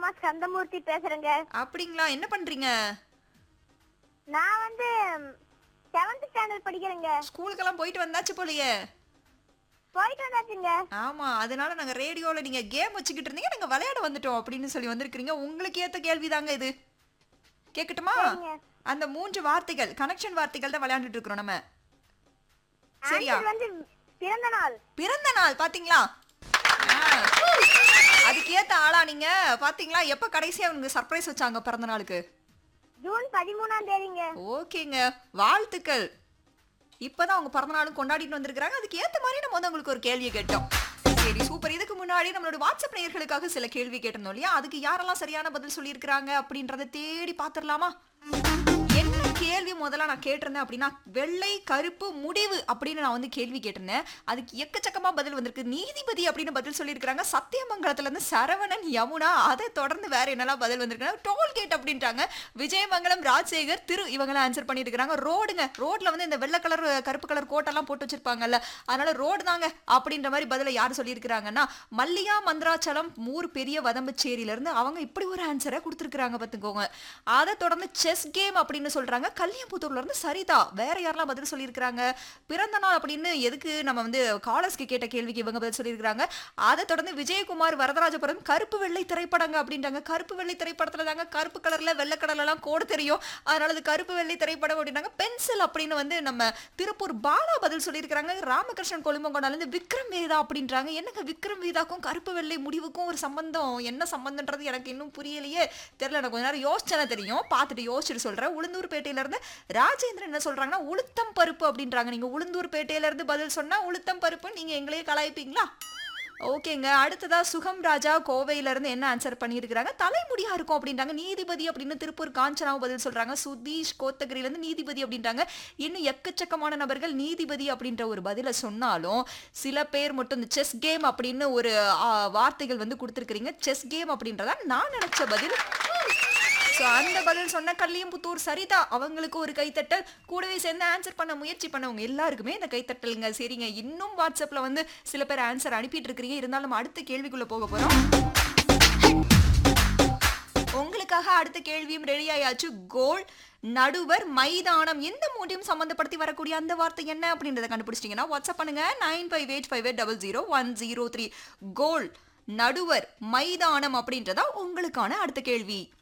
ஸ்கந்தமூர்த்தி பேசுறேங்க அப்படிங்களா என்ன பண்றீங்க நான் வந்து செவன்த் ஸ்டாண்டர்ட் படிக்கிறேங்க ஸ்கூலுக்கெல்லாம் போயிட்டு வந்தாச்சு போலயே போயிட்டு வந்தாச்சுங்க ஆமா அதனால நாங்க ரேடியோல நீங்க கேம் வச்சுக்கிட்டு இருந்தீங்க நாங்க விளையாட வந்துட்டோம் அப்படின்னு சொல்லி வந்திருக்கீங்க உங்களுக்கு ஏத்த கேள்விதாங்க இது கேக்கட்டுமா சரிங்க. அந்த மூன்று வார்த்தைகள் கனெக்ஷன் வார்த்தைகள் தான் விளையாண்டுட்டு இருக்கிறோம் நம்ம சரியா ஆன்சர் வந்து பிறந்த நாள் பிறந்த நாள் பாத்தீங்களா ஆ. அதுக்கு ஏத்த ஆளா நீங்க பாத்தீங்களா எப்ப கடைசியா அவனுக்கு சர்ப்ரைஸ் வச்சாங்க பிறந்த நாளுக்கு ஜூன் பதிமூணாம் தேதிங்க ஓகேங்க வாழ்த்துக்கள் இப்பதான் அவங்க பிறந்த நாளும் கொண்டாடிட்டு வந்திருக்காங்க அதுக்கு ஏத்த மாதிரி நம்ம வந்து உங்களுக்கு ஒரு கேள்வியை கேட்டோம் சரி சூப்பர் இதுக்கு முன்னாடி நம்மளோட வாட்ஸ்அப் நேயர்களுக்காக சில கேள்வி கேட்டிருந்தோம் இல்லையா அதுக்கு யாரெல்லாம் சரியான பதில் சொல்லியிருக்கிறாங்க அப்படின்றத தேடி பார்த்துடலாமா என்ன கேள்வி முதல்ல நான் கேட்டிருந்தேன் அப்படின்னா வெள்ளை கருப்பு முடிவு அப்படின்னு நான் வந்து கேள்வி கேட்டிருந்தேன் அதுக்கு எக்கச்சக்கமா பதில் வந்திருக்கு நீதிபதி அப்படின்னு பதில் சொல்லியிருக்காங்க சத்தியமங்கலத்துல இருந்து சரவணன் யமுனா அதை தொடர்ந்து வேற என்னெல்லாம் பதில் வந்திருக்காங்க டோல்கேட் அப்படின்ட்டாங்க விஜயமங்கலம் ராஜசேகர் திரு இவங்களாம் ஆன்சர் பண்ணியிருக்காங்க ரோடுங்க ரோட்ல வந்து இந்த வெள்ளை கலர் கருப்பு கலர் கோட்டெல்லாம் போட்டு வச்சிருப்பாங்கல்ல அதனால ரோடு தாங்க அப்படின்ற மாதிரி பதில யார் சொல்லியிருக்கிறாங்கன்னா மல்லியா மந்திராச்சலம் மூர் பெரிய வதம்பச்சேரியில இருந்து அவங்க இப்படி ஒரு ஆன்சரை கொடுத்துருக்காங்க பார்த்துக்கோங்க அதை தொடர்ந்து செஸ் கேம் அப்படின்னு சொல்றாங்க கல்யாம்புத்தூர்ல இருந்து சரிதா வேற யாரெல்லாம் பதில் சொல்லியிருக்கிறாங்க பிறந்த நாள் அப்படின்னு எதுக்கு நம்ம வந்து காலர்ஸ்க்கு கேட்ட கேள்விக்கு இவங்க பதில் சொல்லியிருக்கிறாங்க அதை தொடர்ந்து விஜயகுமார் வரதராஜபுரம் கருப்பு வெள்ளை திரைப்படங்க அப்படின்றாங்க கருப்பு வெள்ளை திரைப்படத்துல தாங்க கருப்பு கலர்ல வெள்ளை கலர்ல எல்லாம் கோடு தெரியும் அதனால அது கருப்பு வெள்ளை திரைப்படம் அப்படின்னாங்க பென்சில் அப்படின்னு வந்து நம்ம திருப்பூர் பாலா பதில் சொல்லியிருக்கிறாங்க ராமகிருஷ்ணன் கொழும்பங்கொண்டால இருந்து விக்ரம் வேதா அப்படின்றாங்க என்னங்க விக்ரம் வேதாக்கும் கருப்பு வெள்ளை முடிவுக்கும் ஒரு சம்பந்தம் என்ன சம்பந்தம்ன்றது எனக்கு இன்னும் புரியலையே தெரியல எனக்கு கொஞ்ச நேரம் யோசிச்சனா தெரியும் பார்த்துட்டு யோசிச்சுட்டு சொல்றேன் உளுந்தூர்பேட்டையில இருந்து ராஜேந்திரன் என்ன சொல்றாங்கன்னா உளுத்தம் பருப்பு அப்படின்றாங்க நீங்க உளுந்தூர்பேட்டையில இருந்து பதில் சொன்னா உளுத்தம் பருப்பு நீங்க எங்களையே கலாய்ப்பீங்களா ஓகேங்க அடுத்ததா சுகம் ராஜா கோவையில இருந்து என்ன ஆன்சர் பண்ணியிருக்கிறாங்க தலைமுடியா இருக்கும் அப்படின்றாங்க நீதிபதி அப்படின்னு திருப்பூர் காஞ்சனாவும் பதில் சொல்றாங்க சுதீஷ் கோத்தகிரில இருந்து நீதிபதி அப்படின்றாங்க இன்னும் எக்கச்சக்கமான நபர்கள் நீதிபதி அப்படின்ற ஒரு பதில சொன்னாலும் சில பேர் மட்டும் இந்த செஸ் கேம் அப்படின்னு ஒரு ஆ, வார்த்தைகள் வந்து கொடுத்துருக்கீங்க செஸ் கேம் அப்படின்றதா நான் நினைச்ச பதில் ஸோ அந்த பதில் சொன்ன கல்லியம்புத்தூர் சரிதா அவங்களுக்கு ஒரு கைத்தட்டல் கூடவே சேர்ந்து ஆன்சர் பண்ண முயற்சி பண்ணவங்க எல்லாருக்குமே இந்த கைத்தட்டலுங்க சரிங்க இன்னும் வாட்ஸ்அப்ல வந்து சில பேர் ஆன்சர் அனுப்பிட்டு இருக்கிறீங்க இருந்தாலும் நம்ம அடுத்த கேள்விக்குள்ள போக போறோம் உங்களுக்காக அடுத்த கேள்வியும் ரெடி ஆயாச்சு கோல் நடுவர் மைதானம் எந்த மூன்றையும் சம்பந்தப்படுத்தி வரக்கூடிய அந்த வார்த்தை என்ன அப்படின்றத கண்டுபிடிச்சிட்டீங்கன்னா வாட்ஸ்அப் பண்ணுங்க nine five eight five eight double zero one zero three goal நடுவர் மைதானம் அப்படின்றதா உங்களுக்கான அடுத்த கேள்வி